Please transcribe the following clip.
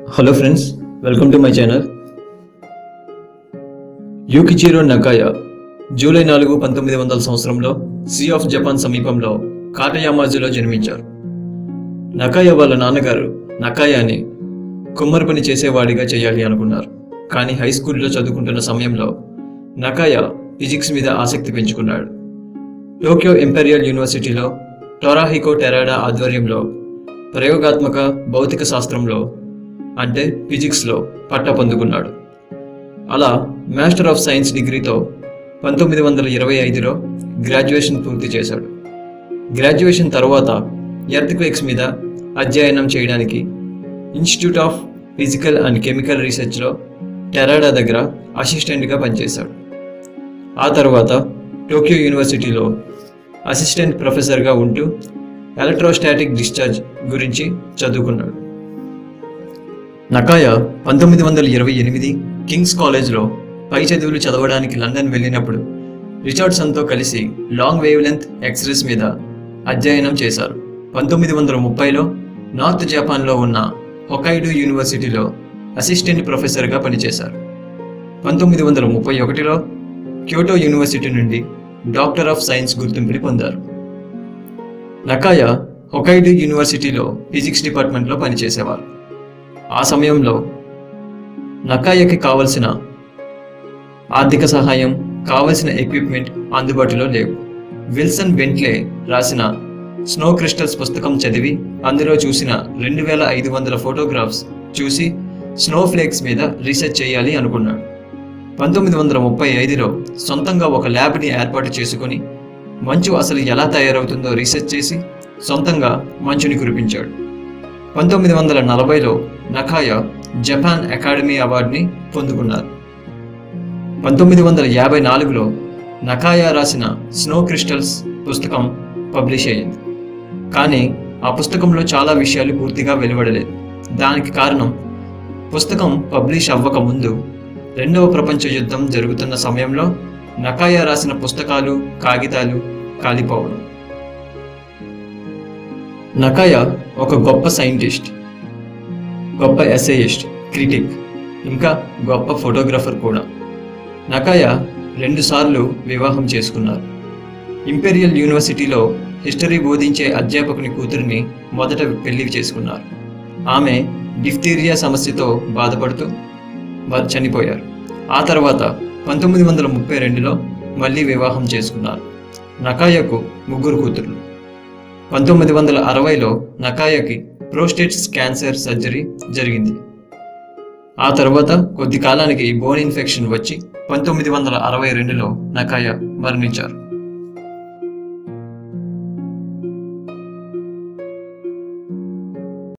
hello friends welcome to my channel Ukichiro Nakaya July నాలుగు పంతొమ్మిది వందల సంవత్సరంలో సీ ఆఫ్ జపాన్ సమీపంలో కాటయామాజులో జన్మించారు నకాయా వాళ్ళ నాన్నగారు నకాయాని కుమ్మరి పని చేసేవాడిగా చేయాలి అనుకున్నారు కానీ హై స్కూల్లో చదువుకుంటున్న సమయంలో నకాయా ఫిజిక్స్ మీద ఆసక్తి పెంచుకున్నాడు టోక్యో ఇంపెరియల్ యూనివర్సిటీలో టొరాహికో టెరాడా ఆధ్వర్యంలో ప్రయోగాత్మక భౌతిక శాస్త్రంలో అంటే ఫిజిక్స్లో పట్టా పొందుకున్నాడు అలా మాస్టర్ ఆఫ్ సైన్స్ డిగ్రీతో పంతొమ్మిది వందల ఇరవై ఐదులో గ్రాడ్యుయేషన్ పూర్తి చేశాడు గ్రాడ్యుయేషన్ తర్వాత ఎర్త్క్వేక్స్ మీద అధ్యయనం చేయడానికి institute of physical and chemical రీసెర్చ్లో టెరాడా దగ్గర అసిస్టెంట్గా పనిచేశాడు ఆ తర్వాత టోక్యో యూనివర్సిటీలో అసిస్టెంట్ ప్రొఫెసర్గా ఉంటూ ఎలక్ట్రోస్టాటిక్ డిశ్చార్జ్ గురించి చదువుకున్నాడు నకాయా పంతొమ్మిది వందల ఇరవై ఎనిమిది కింగ్స్ కాలేజ్లో పై చదువులు చదవడానికి లండన్ వెళ్ళినప్పుడు రిచర్డ్సన్తో కలిసి లాంగ్ వేవ్ లెంత్ ఎక్స్రేస్ మీద అధ్యయనం చేశారు పంతొమ్మిది వందల ముప్పైలో నార్త్ జపాన్లో ఉన్న హొకైడు యూనివర్సిటీలో అసిస్టెంట్ ప్రొఫెసర్గా పనిచేశారు పంతొమ్మిది వందల ముప్పై ఒకటిలో క్యోటో యూనివర్సిటీ నుండి డాక్టర్ ఆఫ్ సైన్స్ గుర్తింపుని పొందారు నకాయా హొకైడు యూనివర్సిటీలో ఫిజిక్స్ డిపార్ట్మెంట్లో పనిచేసేవారు ఆ సమయంలో నకాయకి కావలసిన ఆర్థిక సహాయం కావలసిన ఎక్విప్మెంట్ అందుబాటులో లేవు విల్సన్ బెంట్లే రాసిన స్నో క్రిస్టల్స్ పుస్తకం చదివి అందులో చూసిన రెండు వేల ఐదు వందల ఫోటోగ్రాఫ్స్ చూసి స్నో ఫ్లేక్స్ మీద రీసెర్చ్ చేయాలి అనుకున్నాడు పంతొమ్మిది వందల ముప్పై ఐదులో సొంతంగా ఒక ల్యాబ్ని ఏర్పాటు చేసుకుని మంచు అసలు ఎలా తయారవుతుందో రీసెర్చ్ చేసి సొంతంగా మంచుని కురిపించాడు పంతొమ్మిది వందల నలభైలో నకాయా జపాన్ అకాడమీ అవార్డుని పొందుకున్నారు పంతొమ్మిది వందల యాభై నాలుగులో నకాయా రాసిన స్నో క్రిస్టల్స్ పుస్తకం పబ్లిష్ అయ్యింది కానీ ఆ పుస్తకంలో చాలా విషయాలు పూర్తిగా వెలువడలేదు దానికి కారణం పుస్తకం పబ్లిష్ అవ్వక ముందు రెండవ ప్రపంచ యుద్ధం జరుగుతున్న సమయంలో నకాయా రాసిన పుస్తకాలు కాగితాలు కాలిపోవడం నకాయా ఒక గొప్ప సైంటిస్ట్ గొప్ప ఎస్ఏయిస్ట్ క్రిటిక్ ఇంకా గొప్ప ఫోటోగ్రఫర్ కూడా నకాయా రెండుసార్లు వివాహం చేసుకున్నారు ఇంపెరియల్ యూనివర్సిటీలో హిస్టరీ బోధించే అధ్యాపకుని కూతురిని మొదట పెళ్లి చేసుకున్నారు ఆమె డిఫ్టీరియా సమస్యతో బాధపడుతూ వారు చనిపోయారు ఆ తర్వాత పంతొమ్మిది వందల ముప్పై రెండులో మళ్ళీ వివాహం చేసుకున్నారు నకాయకు ముగ్గురు కూతుర్లు పంతొమ్మిది వందల అరవైలో నకాయకి ప్రోస్టేట్స్ క్యాన్సర్ సర్జరీ జరిగింది ఆ తర్వాత కొద్ది కాలానికి బోన్ ఇన్ఫెక్షన్ వచ్చి పంతొమ్మిది వందల అరవై రెండులో నకాయ మరణించారు